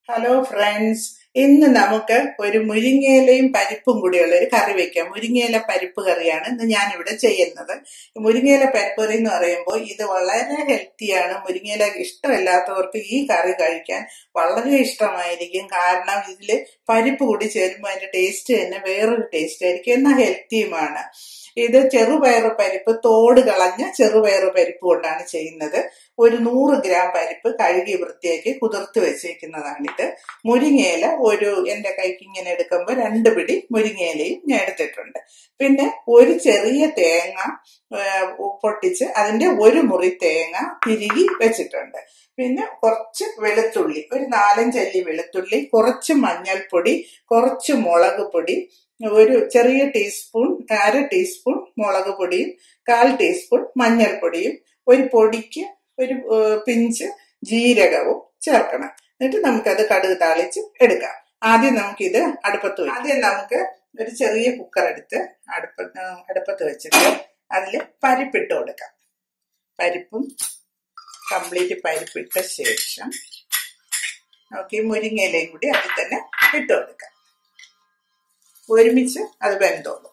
hello friends ഇന്ന് നമുക്ക് ഒരു മുരിങ്ങയിലയും പരിപ്പും കൂടിയുള്ള ഒരു കറി വെക്കാം മുരിങ്ങയില പരിപ്പ് കറിയാണ് ഇന്ന് ഞാനിവിടെ ചെയ്യുന്നത് മുരിങ്ങയില പരിപ്പ് കറി എന്ന് പറയുമ്പോൾ ഇത് വളരെ ഹെൽത്തിയാണ് മുരിങ്ങയില ഇഷ്ടമില്ലാത്തവർക്ക് ഈ കറി കഴിക്കാൻ വളരെ ഇഷ്ടമായിരിക്കും കാരണം ഇതിൽ പരിപ്പ് കൂടി ചേരുമ്പോൾ അതിന്റെ ടേസ്റ്റ് തന്നെ വേറൊരു ടേസ്റ്റ് ആയിരിക്കും എന്നാൽ ഹെൽത്തിയുമാണ് ഇത് ചെറുപയറ് പരിപ്പ് തോട് കളഞ്ഞ ചെറുപയറ് പരിപ്പ് കൊണ്ടാണ് ചെയ്യുന്നത് ഒരു നൂറ് ഗ്രാം പരിപ്പ് കഴുകി വൃത്തിയാക്കി കുതിർത്ത് വെച്ചേക്കുന്നതാണിത് മുരിങ്ങയില ഒരു എൻ്റെ കൈക്ക് ഇങ്ങനെ എടുക്കുമ്പോൾ രണ്ട് പിടി മുരിങ്ങയിലയും ഞാൻ എടുത്തിട്ടുണ്ട് പിന്നെ ഒരു ചെറിയ തേങ്ങ പൊട്ടിച്ച് അതിന്റെ ഒരു മുറി തേങ്ങ തിരികി വെച്ചിട്ടുണ്ട് പിന്നെ കുറച്ച് വെളുത്തുള്ളി ഒരു നാലഞ്ചല്ലി വെളുത്തുള്ളി കുറച്ച് മഞ്ഞൾപ്പൊടി കുറച്ച് മുളക് പൊടി ഒരു ചെറിയ ടീസ്പൂൺ അര ടീസ്പൂൺ മുളക് പൊടിയും കാൽ ടീസ്പൂൺ മഞ്ഞൾപ്പൊടിയും ഒരു പൊടിക്ക് ഒരു പിഞ്ച് ജീരകവും ചേർക്കണം എന്നിട്ട് നമുക്കത് കടുക് താളിച്ച് എടുക്കാം ആദ്യം നമുക്കിത് അടുപ്പത്ത് വയ്ക്കാം ആദ്യം നമുക്ക് ഒരു ചെറിയ കുക്കർ എടുത്ത് അടുപ്പത്ത് അടുപ്പത്ത് വെച്ചിട്ട് അതിൽ പരിപ്പിട്ട് കൊടുക്കാം പരിപ്പും കംപ്ലീറ്റ് പരിപ്പിട്ട ശേഷം നമുക്ക് ഈ മുരിങ്ങയിലയും കൂടി അതിൽ തന്നെ ഇട്ട് കൊടുക്കാം ഒരുമിച്ച് അത് വെന്തോളും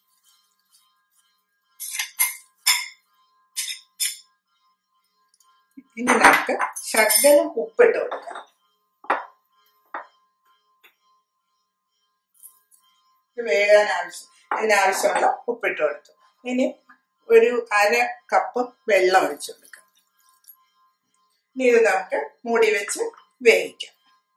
ഇനി നമുക്ക് ശകലം ഉപ്പിട്ട് കൊടുക്കാം വേകാൻ ആവശ്യം ഇതിനാവശ്യമുള്ള ഉപ്പിട്ട് കൊടുത്തു ഇനി ഒരു അര കപ്പ് വെള്ളം ഒഴിച്ചു കൊടുക്കാം ഇനി ഇത് നമുക്ക് മൂടി വെച്ച് വേവിക്കാം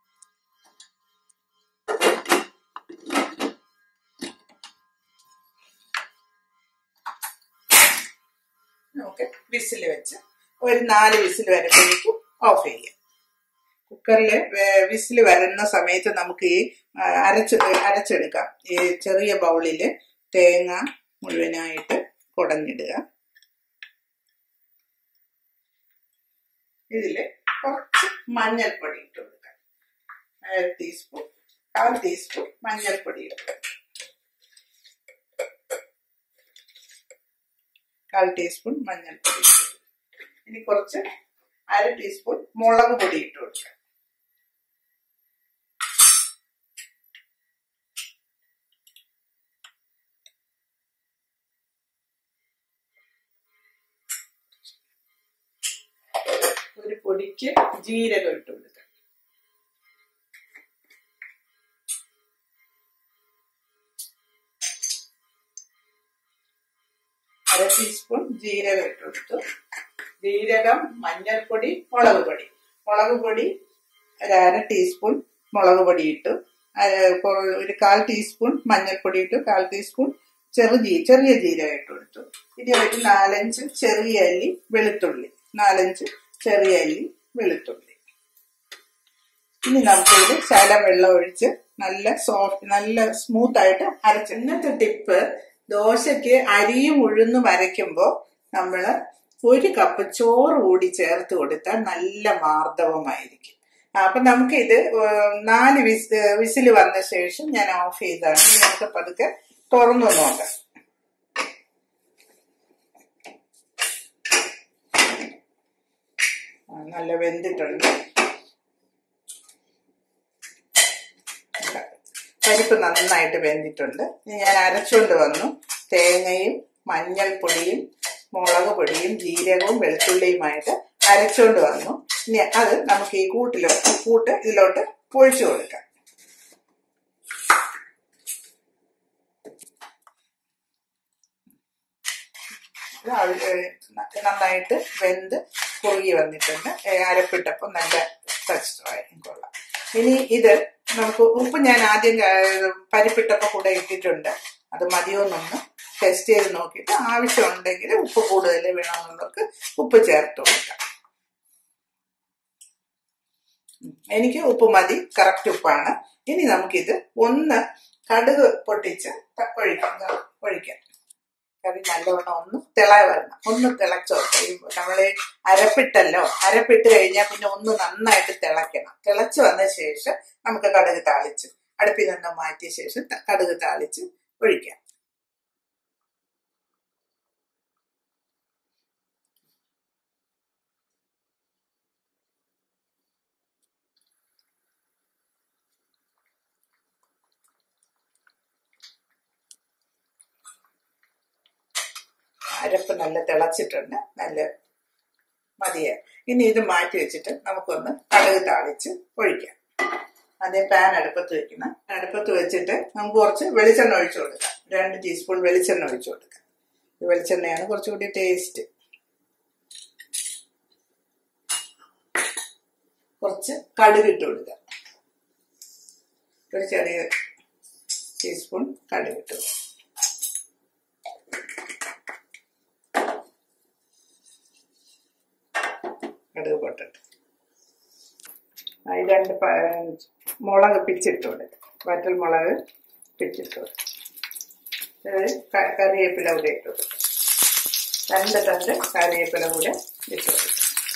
നമുക്ക് വിസിൽ വെച്ച് ഒരു നാല് വിസിൽ വരുമ്പോഴേക്കും ഓഫ് ചെയ്യാം കുക്കറിൽ വിസിൽ വരുന്ന സമയത്ത് നമുക്ക് ഈ അരച്ച് അരച്ചെടുക്കാം ഈ ചെറിയ ബൗളിൽ തേങ്ങ മുഴുവനായിട്ട് കുടഞ്ഞിടുക ഇതിൽ കുറച്ച് മഞ്ഞൾപ്പൊടി ഇട്ട് കൊടുക്കാം അര ടീസ്പൂൺ കാൽ ടീസ്പൂൺ മഞ്ഞൾപ്പൊടി ഇടുക കാൽ ടീസ്പൂൺ മഞ്ഞൾപ്പൊടി ഇനി കുറച്ച് അര ടീസ്പൂൺ മുളക് പൊടി ഇട്ട് കൊടുക്കുക ഒരു പൊടിക്ക് ജീരകം ഇട്ട് കൊടുക്കുക അര ടീസ്പൂൺ ജീരകം ഇട്ട് കൊടുത്തു ജീരകം മഞ്ഞൾപ്പൊടി മുളക് പൊടി മുളക് പൊടി ഒരു അര ടീസ്പൂൺ മുളക് പൊടി ഇട്ടു ഒരു കാൽ ടീസ്പൂൺ മഞ്ഞൾപ്പൊടി ഇട്ടു കാൽ ടീസ്പൂൺ ചെറു ജീ ചെറിയ ജീരകം ഇട്ട് കൊടുത്തു ഇനി ഒരു നാലഞ്ച് ചെറിയ അല്ലി വെളുത്തുള്ളി നാലഞ്ച് ചെറിയ അല്ലി വെളുത്തുള്ളി ഇനി നമുക്കിത് ശകലം വെള്ളം ഒഴിച്ച് നല്ല സോഫ്റ്റ് നല്ല സ്മൂത്ത് ആയിട്ട് അരച്ച് ഇന്നത്തെ ടിപ്പ് ദോശയ്ക്ക് അരിയും ഉഴുന്നും വരയ്ക്കുമ്പോൾ നമ്മൾ ഒരു കപ്പ് ചോറ് കൂടി ചേർത്ത് കൊടുത്താൽ നല്ല മാർദ്ദവമായിരിക്കും അപ്പൊ നമുക്ക് ഇത് നാല് വിസ് വിസിൽ വന്ന ശേഷം ഞാൻ ഓഫ് ചെയ്താണ് ഇനി നമുക്ക് പതുക്കെ തുറന്നു നോക്കാം നല്ല വെന്തിട്ടുണ്ട് പരിപ്പ് നന്നായിട്ട് വെന്തിട്ടുണ്ട് ഞാൻ അരച്ചുകൊണ്ട് വന്നു തേങ്ങയും മഞ്ഞൾപ്പൊടിയും മുളക് പൊടിയും ജീരകവും വെളുത്തുള്ളിയുമായിട്ട് അരച്ചുകൊണ്ട് വന്നു ഇനി അത് നമുക്ക് ഈ കൂട്ടിലോട്ട് കൂട്ട് ഇതിലോട്ട് പൊഴിച്ചു കൊടുക്കാം നന്നായിട്ട് വെന്ത് കുറുകി വന്നിട്ടുണ്ട് അരപ്പിട്ടപ്പോൾ നല്ല ടച്ചായി കൊള്ളാം ഇനി ഇത് നമുക്ക് ഉപ്പ് ഞാൻ ആദ്യം പരിപ്പിട്ടപ്പോൾ കൂടെ ഇട്ടിട്ടുണ്ട് അത് മതിയോന്നൊന്ന് ടെസ്റ്റ് ചെയ്ത് നോക്കിയിട്ട് ആവശ്യമുണ്ടെങ്കിൽ ഉപ്പ് കൂടുതൽ വേണമെന്നുള്ളവർക്ക് ഉപ്പ് ചേർത്ത് കൊടുക്കാം എനിക്ക് ഉപ്പ് മതി കറക്റ്റ് ഉപ്പാണ് ഇനി നമുക്കിത് ഒന്ന് കടുക് പൊട്ടിച്ച് ഒഴിക്കാം ഒഴിക്കാം കറി നല്ലവണ്ണം ഒന്ന് തിള വരണം ഒന്ന് തിളച്ചോട്ടെ നമ്മൾ അരപ്പിട്ടല്ലോ അരപ്പിട്ട് കഴിഞ്ഞാൽ പിന്നെ ഒന്ന് നന്നായിട്ട് തിളയ്ക്കണം തിളച്ച് വന്ന ശേഷം നമുക്ക് കടുക് താളിച്ച് അടുപ്പിൽ നിന്ന് മാറ്റിയ ശേഷം കടുക് താളിച്ച് ഒഴിക്കാം അരപ്പ് നല്ല തിളച്ചിട്ടുണ്ട് നല്ല മതിയെ ഇനി ഇത് മാറ്റി വെച്ചിട്ട് നമുക്കൊന്ന് കടുക് താളിച്ച് ഒഴിക്കാം അതേ പാൻ അടുപ്പത്ത് വെക്കണം അടുപ്പത്ത് വെച്ചിട്ട് നമുക്ക് കുറച്ച് വെളിച്ചെണ്ണ ഒഴിച്ചു കൊടുക്കാം രണ്ട് ടീസ്പൂൺ വെളിച്ചെണ്ണ ഒഴിച്ചു കൊടുക്കാം ഈ വെളിച്ചെണ്ണയാണ് കുറച്ചുകൂടി ടേസ്റ്റ് കുറച്ച് കടുക് ഇട്ട് കൊടുക്കാം ഒരു ചെറിയ ടീസ്പൂൺ കടുക് ഇട്ട് കൊടുക്കാം കടുക് പൊട്ടിട്ട് അത് രണ്ട് പ- മുളക് പിച്ചിട്ട് കൊടുക്കുക വറ്റൽ മുളക് പിച്ചിട്ട് കൊടുക്കുക അത് ക- കറിവേപ്പില കൂടെ ഇട്ട് കൊടുക്കുക രണ്ട് തണ്ട് കറിവേപ്പില കൂടെ ഇട്ട് കൊടുക്കുക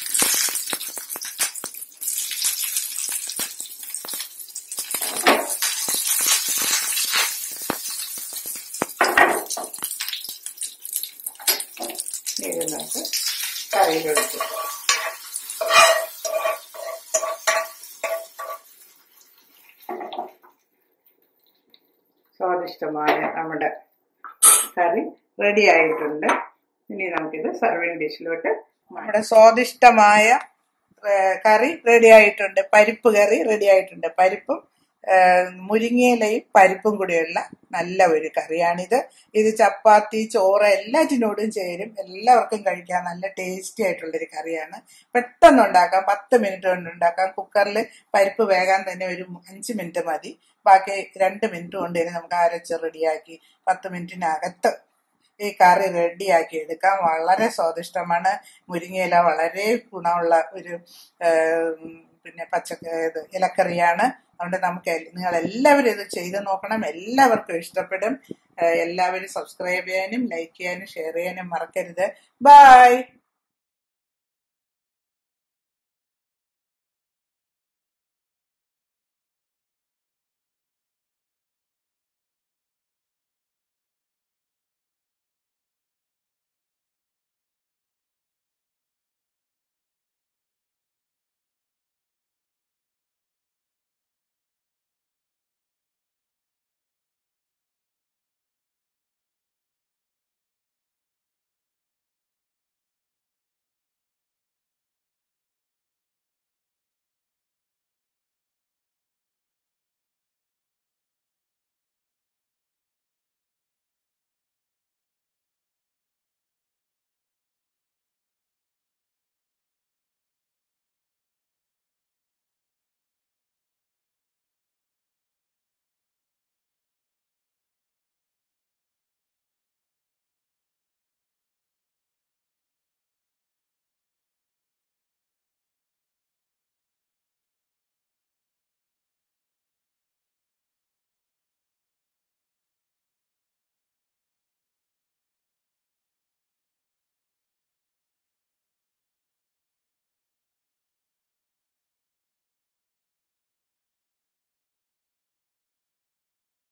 ഇത് നമുക്ക് കറിയിലൊഴിച്ച് സ്വാദിഷ്ടമായ നമ്മുടെ കറി റെഡി ആയിട്ടുണ്ട് ഇനി നമുക്കിത് സർവിങ് ഡിഷിലോട്ട് നമ്മുടെ സ്വാദിഷ്ടമായ ഏഹ്, കറി റെഡി ആയിട്ടുണ്ട് പരിപ്പ് കറി റെഡി ആയിട്ടുണ്ട് പരിപ്പും ഏഹ്, മുരിങ്ങയിലയും പരിപ്പും കൂടിയുള്ള നല്ല ഒരു കറിയാണിത് ഇത് ചപ്പാത്തി ചോറ് എല്ലാറ്റിനോടും ചേരും എല്ലാവർക്കും കഴിക്കാൻ നല്ല ടേസ്റ്റി ആയിട്ടുള്ളൊരു കറിയാണ് പെട്ടെന്ന് ഉണ്ടാക്കാം പത്ത് മിനിറ്റ് കൊണ്ട് ഉണ്ടാക്കാം കുക്കറിൽ പരിപ്പ് വേകാൻ തന്നെ ഒരു അഞ്ച് മിനിറ്റ് മതി ബാക്കി രണ്ട് മിനിറ്റ് കൊണ്ട് തന്നെ നമുക്ക് അരച്ച് റെഡിയാക്കി പത്ത് മിനിറ്റിനകത്ത് ഈ കറി റെഡിയാക്കി എടുക്കാം വളരെ സ്വാദിഷ്ടമാണ് മുരിങ്ങയില വളരെ ഗുണമുള്ള ഒരു ഏം, പിന്നെ പച്ചക്ക ഇത് ഇലക്കറിയാണ് അതുകൊണ്ട് നമുക്ക് നിങ്ങൾ എല്ലാവരും ഇത് ചെയ്ത് നോക്കണം എല്ലാവർക്കും ഇഷ്ടപ്പെടും ഏഹ് എല്ലാവരും സബ്സ്ക്രൈബ് ചെയ്യാനും ലൈക്ക് ചെയ്യാനും ഷെയർ ചെയ്യാനും മറക്കരുത് ബൈ